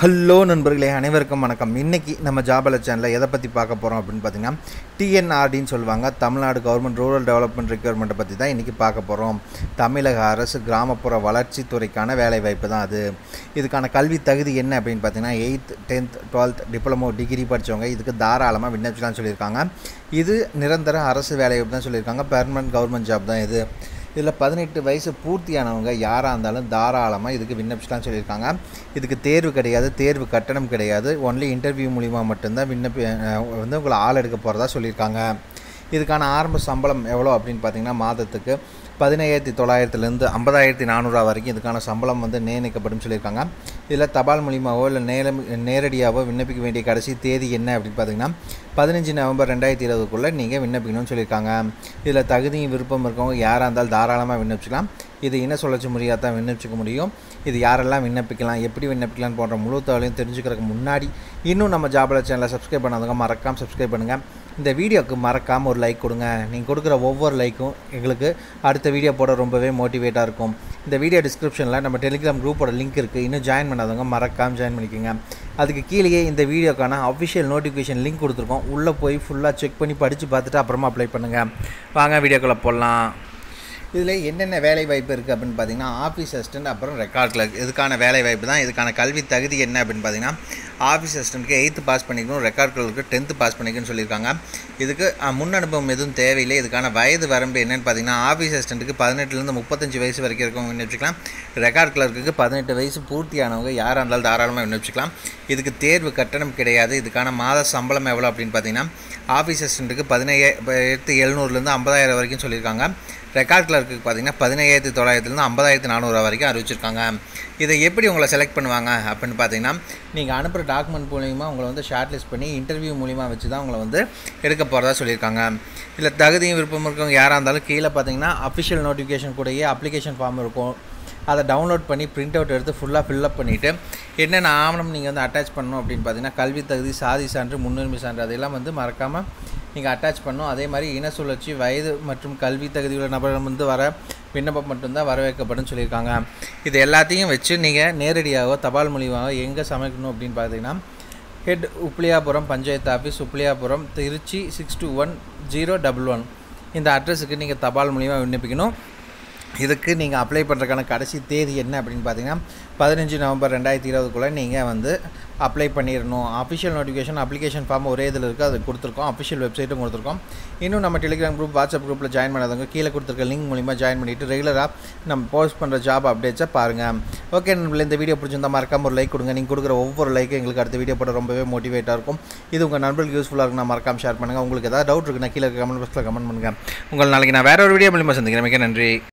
hello நண்பர்களே அனைவருக்கும் வணக்கம் இன்னைக்கு நம்ம ஜாபல சேனலில் எதை பற்றி பார்க்க போகிறோம் அப்படின்னு பார்த்தீங்கன்னா டிஎன்ஆர்டின்னு சொல்லுவாங்க தமிழ்நாடு கவர்மெண்ட் ரூரல் டெவலப்மெண்ட் ரெக்யர்மெண்ட்டை பற்றி தான் இன்றைக்கி பார்க்க போகிறோம் தமிழக அரசு கிராமப்புற வளர்ச்சித்துறைக்கான வேலைவாய்ப்பு தான் அது இதுக்கான கல்வி தகுதி என்ன அப்படின்னு பார்த்தீங்கன்னா eighth tenth twelfth diploma degree படித்தவங்க இதுக்கு தாராளமாக விண்ணப்பிச்சலாம்னு சொல்லியிருக்காங்க இது நிரந்தர அரசு வேலைவாய்ப்பு தான் சொல்லியிருக்காங்க பெர்மனன்ட் கவர்மெண்ட் ஜாப் தான் இது இதில் பதினெட்டு வயசு பூர்த்தியானவங்க யாராக இருந்தாலும் தாராளமாக இதுக்கு விண்ணப்பிச்சலாம் சொல்லியிருக்காங்க இதுக்கு தேர்வு கிடையாது தேர்வு கட்டணம் கிடையாது ஒன்லி இன்டர்வியூ மூலிமா மட்டும்தான் விண்ணப்பி அஹ் வந்து உங்களை ஆள் எடுக்க போகிறதா சொல்லியிருக்காங்க இதுக்கான ஆரம்ப சம்பளம் எவ்வளோ அப்படின்னு பார்த்தீங்கன்னா மாதத்துக்கு பதினையாயிரத்தி தொள்ளாயிரத்துலேருந்து ஐம்பதாயிரத்தி நானூறுரூவா வரைக்கும் இதுக்கான சம்பளம் வந்து நிர்ணயிக்கப்படும் சொல்லியிருக்காங்க இதில் தபால் மூலியமாவோ இல்லை நேரம் நேரடியாகவோ விண்ணப்பிக்க வேண்டிய கடைசி தேதி என்ன அப்படின்னு பார்த்தீங்கன்னா பதினஞ்சு நவம்பர் ரெண்டாயிரத்தி இருபதுக்குள்ளே நீங்கள் விண்ணப்பிக்கணும்னு சொல்லியிருக்காங்க இதில் தகுதியும் விருப்பம் இருக்கவங்க யாராக இருந்தாலும் தாராளமாக விண்ணப்பிச்சுக்கலாம் இது இன சுழற்சி முறையாக தான் விண்ணப்பிச்சிக்க முடியும் இது யாரெல்லாம் விண்ணப்பிக்கலாம் எப்படி விண்ணப்பிக்கலாம் போன்ற முழு தகவலையும் தெரிஞ்சுக்கிறதுக்கு முன்னாடி இன்னும் நம்ம ஜாபல சேனலை சப்ஸ்கிரைப் பண்ணாதவங்க மறக்காமல் சப்ஸ்கிரைப் பண்ணுங்கள் இந்த வீடியோவுக்கு மறக்காமல் ஒரு லைக் கொடுங்க நீங்கள் கொடுக்குற ஒவ்வொரு லைக்கும் எங்களுக்கு அடுத்த வீடியோ போட ரொம்பவே மோட்டிவேட்டாக இருக்கும் இந்த வீடியோ டிஸ்கிரிப்ஷனில் நம்ம டெலிகிராம் குரூப்போட லிங்க் இருக்குது இன்னும் ஜாயின் பண்ணாதவங்க மறக்காமல் ஜாயின் பண்ணிக்கோங்க அதுக்கு கீழேயே இந்த வீடியோக்கான அஃபிஷியல் நோட்டிஃபிகேஷன் லிங்க் கொடுத்துருக்கோம் உள்ளே போய் ஃபுல்லாக செக் பண்ணி படித்து பார்த்துட்டு அப்புறமா அப்ளை பண்ணுங்கள் வாங்க வீடியோக்குள்ளே போடலாம் இதில் என்னென்ன வேலை வாய்ப்பு இருக்குது அப்படின்னு பார்த்தீங்கன்னா ஆஃபீஸ் அசிஸ்டன்ட் அப்புறம் ரெக்கார்ட் கிளர்க் இதுக்கான வேலை வாய்ப்பு தான் இதுக்கான கல்வி தகுதி என்ன அப்படின்னு பார்த்தீங்கன்னா ஆஃபீஸ் அசிஸ்டண்ட்டுக்கு எயித்து பாஸ் பண்ணிக்கணும் ரெக்கார்ட் கிளர்க்கு டென்த்து பாஸ் பண்ணிக்கணும்னு சொல்லியிருக்காங்க இதுக்கு அஹ், முன் அனுபவம் எதுவும் தேவையில்லை இதுக்கான வயது வரம்பு என்னன்னு பார்த்தீங்கன்னா ஆஃபீஸ் அசிஸ்டண்ட்டுக்கு பதினெட்டுலேருந்து முப்பத்தஞ்சு வயசு வரைக்கும் இருக்கவங்க விண்ணப்பிச்சிக்கலாம் ரெக்கார்ட் கிளர்க்குக்கு பதினெட்டு வயசு பூர்த்தியானவங்க யாராக இருந்தாலும் தாராளமாக விண்ணப்பிச்சிக்கலாம் இதுக்கு தேர்வு கட்டணம் கிடையாது இதுக்கான மாத சம்பளம் எவ்வளோ அப்படின்னு பார்த்தீங்கன்னா ஆஃபீஸ் அசிஸ்டண்ட்டுக்கு பதினையாயிரத்து எழுநூறுலேருந்து ஐம்பதாயிரம் வரைக்கும் சொல்லியிருக்காங்க ரெக்கார்ட் கிளர்க்கு பார்த்தீங்கன்னா பதினையாயிரத்தி தொள்ளாயிரத்துலேருந்து ஐம்பதாயிரத்தி நானூறுரூவா வரைக்கும் அறிவிச்சிருக்காங்க இதை எப்படி உங்களை செலக்ட் பண்ணுவாங்க அப்படின்னு பார்த்தீங்கன்னா நீங்கள் அனுப்புகிற டாக்குமெண்ட் மூலிமா உங்களை வந்து ஷார்ட் லிஸ்ட் பண்ணி இன்டர்வியூ மூலிமா வச்சு தான் உங்களை வந்து எடுக்க போகிறதா சொல்லியிருக்காங்க இல்லை தகுதியும் விருப்பம் இருக்கவங்க யாராக இருந்தாலும் கீழே பார்த்தீங்கன்னா அஃபிஷியல் நோட்டிஃபிகேஷன் கூடயே அப்ளிகேஷன் ஃபார்ம் இருக்கும் அதை டவுன்லோட் பண்ணி பிரிண்ட் அவுட் எடுத்து ஃபுல்லாக ஃபில்அப் பண்ணிவிட்டு என்னென்ன ஆவணம் நீங்கள் வந்து அட்டாச் பண்ணணும் அப்படின்னு பார்த்தீங்கன்னா கல்வி தகுதி சாதி சான்று முன்னுரிமை சான்று அதெல்லாம் வந்து மறக்காமல் நீங்கள் அட்டாச் பண்ணணும் அதே மாதிரி இன சுழற்சி வயது மற்றும் கல்வி தகுதியுள்ள நபர்கள் வந்து வர விண்ணப்பம் மட்டும்தான் வரவேற்கப்படும் சொல்லியிருக்காங்க இது எல்லாத்தையும் வச்சு நீங்கள் நேரடியாகவோ தபால் மூலியமாகவோ எங்கே சமைக்கணும் அப்படின்னு பார்த்தீங்கன்னா head Upliyapuram panchayat office Upliyapuram Trichy six two one zero double one இந்த அட்ரஸுக்கு நீங்கள் தபால் மூலியமாக விண்ணப்பிக்கணும் இதுக்கு நீங்கள் அப்ளை பண்ணுறதுக்கான கடைசி தேதி என்ன அப்படின்னு பார்த்தீங்கன்னா பதினஞ்சு நவம்பர் ரெண்டாயிரத்தி இருபதுக்குள்ளே நீங்கள் வந்து அப்ளை பண்ணிடணும் அஃபிஷியல் நோட்டிஃபிகேஷன் அப்ளிகேஷன் ஃபார்ம் ஒரே இதில் இருக்குது அது கொடுத்துருக்கோம் அஃபிஷியல் வெப்சைட்டும் கொடுத்துருக்கோம் இன்னும் நம்ம டெலிகிராம் குரூப் வாட்ஸ்அப் குரூப்பில் ஜாயின் பண்ணாதவங்க கீழே கொடுத்துருக்க லிங்க் மூலிமா ஜாயின் பண்ணிவிட்டு ரெகுலராக நம்ம போஸ்ட் பண்ணுற ஜாப் அப்டேட்ஸை பாருங்கள் ஓகே நம்மள இந்த வீடியோ பிடிச்சிருந்தா மறக்காம ஒரு லைக் கொடுங்க நீங்கள் கொடுக்குற ஒவ்வொரு லைக்கும் எங்களுக்கு அடுத்த வீடியோ போட ரொம்பவே மோட்டிவேட்டாக இருக்கும் இது உங்கள் நண்பர்களுக்கு யூஸ்ஃபுல்லாக இருக்குன்னா மறக்காம ஷேர் பண்ணுங்கள் உங்களுக்கு ஏதாவது டவுட் இருக்குன்னா கீழே கமெண்ட் பாக்ஸில் கமெண்ட் பண்ணுங்கள் உங்கள் நாளைக்கு நான் வேற ஒரு வீடியோ மூலிமா சந்திக்கிறேன் மிக்க நன்றி